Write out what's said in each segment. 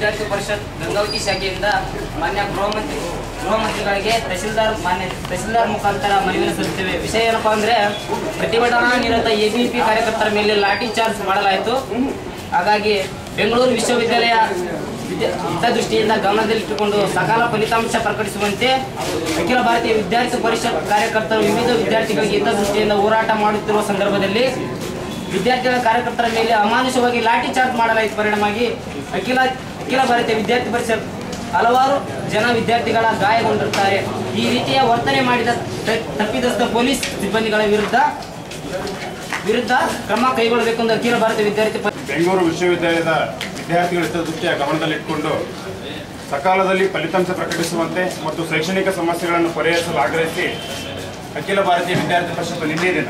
ವಿದ್ಯಾರ್ಥಿ ಪರಿಷತ್ ಗಂಗಾವತಿ ಶಾಖೆಯಿಂದ ಮಾನ್ಯ ಗೃಹ ಮಂತ್ರಿ ಗೃಹ ಮಂತ್ರಿಗಳಿಗೆ ತಹಸೀಲ್ದಾರ್ ಮಾನ್ಯ ತಹಸೀಲ್ದಾರ್ ಮುಖಾಂತರ ಮನವಿಯನ್ನು ಸಲ್ಲಿಸುತ್ತೇವೆ ವಿಷಯ ಏನಪ್ಪಾ ಅಂದ್ರೆ ಪ್ರತಿಭಟನಾ ನಿರತ ಎಬಿಪಿ ಕಾರ್ಯಕರ್ತರ ಮೇಲೆ ಲಾಠಿ ಚಾರ್ಜ್ ಮಾಡಲಾಯಿತು ಹಾಗಾಗಿ ಬೆಂಗಳೂರು ವಿಶ್ವವಿದ್ಯಾಲಯ ವಿದ್ಯಾ ಹಿತದೃಷ್ಟಿಯಿಂದ ಗಮನದಲ್ಲಿಟ್ಟುಕೊಂಡು ಸಕಾಲ ಫಲಿತಾಂಶ ಪ್ರಕಟಿಸುವಂತೆ ಅಖಿಲ ಭಾರತೀಯ ವಿದ್ಯಾರ್ಥಿ ಪರಿಷತ್ ಕಾರ್ಯಕರ್ತರು ವಿವಿಧ ವಿದ್ಯಾರ್ಥಿಗಳಿಗೆ ಹಿತದೃಷ್ಟಿಯಿಂದ ಹೋರಾಟ ಮಾಡುತ್ತಿರುವ ಸಂದರ್ಭದಲ್ಲಿ ವಿದ್ಯಾರ್ಥಿಗಳ ಕಾರ್ಯಕರ್ತರ ಮೇಲೆ ಅಮಾನುಷವಾಗಿ ಲಾಠಿ ಚಾರ್ಜ್ ಮಾಡಲಾಯಿತು ಪರಿಣಾಮವಾಗಿ ಅಖಿಲ ಅಖಿಲ ಭಾರತೀಯ ವಿದ್ಯಾರ್ಥಿ ಪರಿಷತ್ ಹಲವಾರು ಜನ ವಿದ್ಯಾರ್ಥಿಗಳ ಗಾಯಗೊಂಡಿರುತ್ತಾರೆ ಈ ರೀತಿಯ ವರ್ತನೆ ಮಾಡಿದ ತ- ತಪ್ಪಿತಸ್ಥ ಪೊಲೀಸ್ ಸಿಬ್ಬಂದಿಗಳ ವಿರುದ್ಧ ವಿರುದ್ಧ ಕ್ರಮ ಕೈಗೊಳ್ಳಬೇಕೆಂದು ಅಖಿಲ ಭಾರತೀಯ ವಿದ್ಯಾರ್ಥಿ ಪರಿ- ಬೆಂಗಳೂರು ವಿಶ್ವವಿದ್ಯಾಲಯದ ವಿದ್ಯಾರ್ಥಿಗಳ ಹಿತದೃಷ್ಟಿಯ ಗಮನದಲ್ಲಿಟ್ಟುಕೊಂಡು ಸಕಾಲದಲ್ಲಿ ಫಲಿತಾಂಶ ಪ್ರಕಟಿಸುವಂತೆ ಮತ್ತು ಶೈಕ್ಷಣಿಕ ಸಮಸ್ಯೆಗಳನ್ನು ಪರಿಹರಿಸಲು ಆಗ್ರಹಿಸಿ ಅಖಿಲ ಭಾರತೀಯ ವಿದ್ಯಾರ್ಥಿ ಪರಿಷತ್ ನಿನ್ನೆ ದಿನ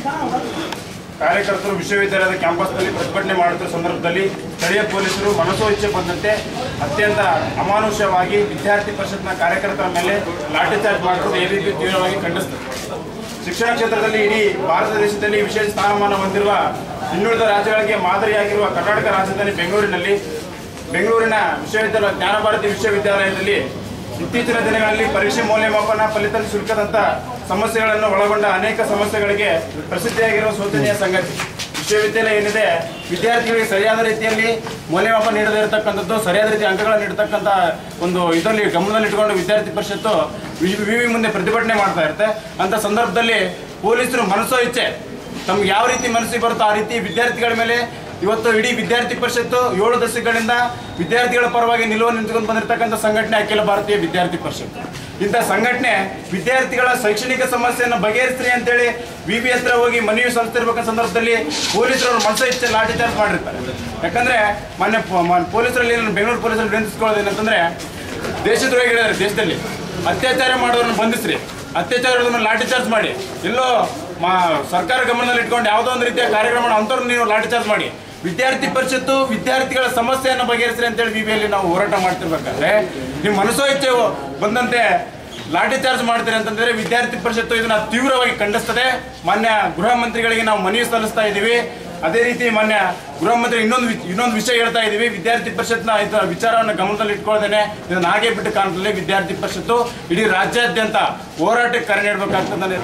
ಕಾರ್ಯಕರ್ತರು ವಿಶ್ವವಿದ್ಯಾಲಯದ ಕ್ಯಾಂಪಸ್ನಲ್ಲಿ ಪ್ರತಿಭಟನೆ ಮಾಡುತ್ತಿರುವ ಸಂದರ್ಭದಲ್ಲಿ ಸ್ಥಳೀಯ ಪೊಲೀಸರು ಮನಸೋ ಇಚ್ಛೆ ಬಂದಂತೆ ಅತ್ಯಂತ ಅಮಾನುಷ್ಯವಾಗಿ ವಿದ್ಯಾರ್ಥಿ ಪರಿಷತ್ನ ಕಾರ್ಯಕರ್ತರ ಮೇಲೆ ಲಾಠಿ ಚಾರ್ಜ್ ಮಾಡಿರುವುದು ಎಬಿಪಿ ತೀವ್ರವಾಗಿ ಖಂಡಿಸುತ್ತದೆ ಶಿಕ್ಷಣ ಕ್ಷೇತ್ರದಲ್ಲಿ ಇಡೀ ಭಾರತ ದೇಶದಲ್ಲಿ ವಿಶೇಷ ಸ್ಥಾನಮಾನ ಹೊಂದಿರುವ ಇನ್ನುಳಿದ ರಾಜ್ಯಗಳಿಗೆ ಮಾದರಿಯಾಗಿರುವ ಕರ್ನಾಟಕ ರಾಜಧಾನಿ ಬೆಂಗಳೂರಿನಲ್ಲಿ ಬೆಂಗಳೂರಿನ ವಿಶ್ವವಿದ್ಯಾಲಯ ಜ್ಞಾನಭಾರತಿ ವಿಶ್ವವಿದ್ಯಾಲಯದಲ್ಲಿ ಇತ್ತೀಚಿನ ದಿನಗಳಲ್ಲಿ ಪರೀಕ್ಷೆ ಮೌಲ್ಯಮಾಪನ ಫಲಿತಾಂಶ ಶುಲ್ಕದಂತ ಸಮಸ್ಯೆಗಳನ್ನು ಒಳಗೊಂಡ ಅನೇಕ ಸಮಸ್ಯೆಗಳಿಗೆ ಪ್ರಸಿದ್ಧಿಯಾಗಿರುವ ಶೋಚನೀಯ ಸಂಗತಿ ವಿಶ್ವವಿದ್ಯಾಲಯ ಏನಿದೆ ವಿದ್ಯಾರ್ಥಿಗಳಿಗೆ ಸರಿಯಾದ ರೀತಿಯಲ್ಲಿ ಮೌಲ್ಯಮಾಪನ ನೀಡದೇ ಇರತಕ್ಕಂಥದ್ದು ಸರಿಯಾದ ರೀತಿ ಅಂಕಗಳನ್ನು ನೀಡತಕ್ಕಂಥ ಒಂದು ಇದರಲ್ಲಿ ಗಮನದಲ್ಲಿಟ್ಟುಕೊಂಡು ವಿದ್ಯಾರ್ಥಿ ಪರಿಷತ್ತು ವಿ ವಿ ಮುಂದೆ ಪ್ರತಿಭಟನೆ ಮಾಡ್ತಾ ಇರುತ್ತೆ ಅಂತ ಸಂದರ್ಭದಲ್ಲಿ ಪೊಲೀಸರು ಮನಸ್ಸೋ ಇಚ್ಛೆ ತಮ್ಗೆ ಯಾವ ರೀತಿ ಮನಸ್ಸಿಗೆ ಬರುತ್ತೋ ಆ ರೀತಿ ವಿದ್ಯಾರ್ಥಿಗಳ ಮೇಲೆ ಇವತ್ತು ಇಡೀ ವಿದ್ಯಾರ್ಥಿ ಪರಿಷತ್ತು ಏಳು ದಶಕಗಳಿಂದ ವಿದ್ಯಾರ್ಥಿಗಳ ಪರವಾಗಿ ನಿಲುವು ನಿಂತ್ಕೊಂಡು ಬಂದಿರತಕ್ಕಂಥ ಸಂಘಟನೆ ಅಖಿಲ ಭಾರತೀಯ ವಿದ್ಯಾರ್ಥಿ ಪರಿಷತ್ ಇಂಥ ಸಂಘಟನೆ ವಿದ್ಯಾರ್ಥಿಗಳ ಶೈಕ್ಷಣಿಕ ಸಮಸ್ಯೆಯನ್ನು ಬಗೆಹರಿಸ್ರಿ ಅಂತೇಳಿ ವಿ ಬಿ ಹತ್ರ ಹೋಗಿ ಮನವಿ ಸಲ್ಲಿಸ್ತಿರ್ಬೇಕಂತ ಸಂದರ್ಭದಲ್ಲಿ ಪೊಲೀಸರು ಮನಸ್ಸ ಇಚ್ಛೆ ಲಾಠಿ ಚಾರ್ಜ್ ಮಾಡಿರ್ತಾರೆ ಯಾಕಂದ್ರೆ ಮೊನ್ನೆ ಪ- ಮ- ಪೊಲೀಸರಲ್ಲಿ ನಾನು ಬೆಂಗಳೂರು ಪೊಲೀಸರು ವಿನಂತಿಸ್ಕೊಳ್ಳೋದು ಏನಂತಂದ್ರೆ ದೇಶದ್ರೋಹಿಗಳಿದ್ದಾರೆ ದೇಶದಲ್ಲಿ ಅತ್ಯಾಚಾರ ಮಾಡೋರನ್ನ ಬಂಧಿಸ್ರಿ ಅತ್ಯಾಚಾರವನ್ನು ಲಾಠಿ ಚಾರ್ಜ್ ಮಾಡಿ ಎಲ್ಲೋ ಮಾ ಸರ್ಕಾರ ಗಮನದಲ್ಲಿ ಇಟ್ಕೊಂಡು ಯಾವುದೋ ಒಂದು ರೀತಿಯ ಕಾರ್ಯಕ್ರಮ ಅಂಥವ್ರನ್ನ ನೀವು ಲಾಠಿ ಚಾರ್ಜ್ ಮಾಡಿ ವಿದ್ಯಾರ್ಥಿ ಪರಿಷತ್ತು ವಿದ್ಯಾರ್ಥಿಗಳ ಸಮಸ್ಯೆಯನ್ನು ಬಗೆಹರಿಸ್ರಿ ಅಂತೇಳಿ ವಿಬಿಯಲ್ಲಿ ನಾವು ಹೋರಾಟ ಮಾಡ್ತಿರ್ಬೇಕಾದ್ರೆ ನೀವು ಮನಸ್ಸೋ ಇಚ್ಛೆ ಬಂದಂತೆ ಲಾಠಿ ಚಾರ್ಜ್ ಮಾಡ್ತೀರಿ ಅಂತಂದ್ರೆ ವಿದ್ಯಾರ್ಥಿ ಪರಿಷತ್ತು ಇದನ್ನ ತೀವ್ರವಾಗಿ ಖಂಡಿಸ್ತದೆ ಮಾನ್ಯ ಗೃಹ ಮಂತ್ರಿಗಳಿಗೆ ನಾವು ಮನವಿ ಸಲ್ಲಿಸ್ತಾ ಇದ್ದೀವಿ ಅದೇ ರೀತಿ ಮಾನ್ಯ ಗೃಹ ಮಂತ್ರಿ ಇನ್ನೊಂದು ವಿ- ಇನ್ನೊಂದು ವಿಷಯ ಹೇಳ್ತಾ ಇದ್ದೀವಿ ವಿದ್ಯಾರ್ಥಿ ಪರಿಷತ್ನ ಇದರ ವಿಚಾರವನ್ನು ಗಮನದಲ್ಲಿ ಇಟ್ಕೊಳ್ದೇನೆ ಇದನ್ನ ಹಾಗೆ ಬಿಟ್ಟು ಕಾರಣದಲ್ಲಿ ವಿದ್ಯಾರ್ಥಿ ಪರಿಷತ್ತು ಇಡೀ ರಾಜ್ಯಾದ್ಯಂತ ಹೋರಾಟಕ್ಕೆ ಕರೆ ನೀಡಬೇಕಾಗ್ತದೆ ನಾನು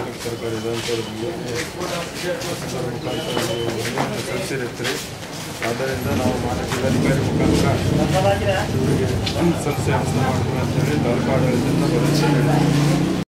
ಸಲ್ಲಿಸಿರುತ್ತೀರಿ ಆದ್ದರಿಂದ ನಾವು ಮಾನ್ಯ ಜಿಲ್ಲಾಧಿಕಾರಿ ಮುಖಾಂತರ ಸಲ್ಲಿಸಿ ಮಾಡ್ತೀವಿ ಅಂತೇಳಿ ತಾಲೂಕು ಆಡಳಿತದಿಂದ ಭರವಸೆ ನೀಡಿದ್ದೀವಿ